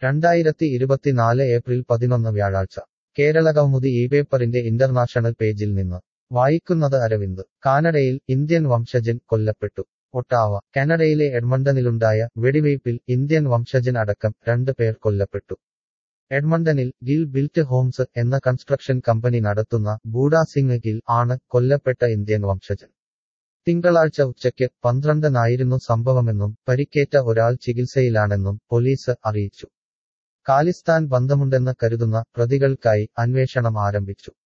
രണ്ടായിരത്തി ഇരുപത്തിനാല് ഏപ്രിൽ പതിനൊന്ന് വ്യാഴാഴ്ച കേരള കൗമുദി ഈ പേപ്പറിന്റെ ഇന്റർനാഷണൽ പേജിൽ നിന്ന് വായിക്കുന്നത് അരവിന്ദ് കാനഡയിൽ ഇന്ത്യൻ വംശജൻ കൊല്ലപ്പെട്ടു ഒട്ടാവ കാനഡയിലെ എഡ്മണ്ടനിലുണ്ടായ വെടിവയ്പിൽ ഇന്ത്യൻ വംശജൻ അടക്കം രണ്ട് പേർ കൊല്ലപ്പെട്ടു എഡ്മണ്ടനിൽ ഗിൽ ബിൽറ്റ് ഹോംസ് എന്ന കൺസ്ട്രക്ഷൻ കമ്പനി നടത്തുന്ന ബൂഡാ സിംഗ് ഗിൽ ആണ് കൊല്ലപ്പെട്ട ഇന്ത്യൻ വംശജൻ തിങ്കളാഴ്ച ഉച്ചയ്ക്ക് പന്ത്രണ്ടിനായിരുന്നു സംഭവമെന്നും പരിക്കേറ്റ ഒരാൾ ചികിത്സയിലാണെന്നും പോലീസ് അറിയിച്ചു ഖാലിസ്ഥാൻ ബന്ധമുണ്ടെന്ന് കരുതുന്ന പ്രതികൾക്കായി അന്വേഷണം ആരംഭിച്ചു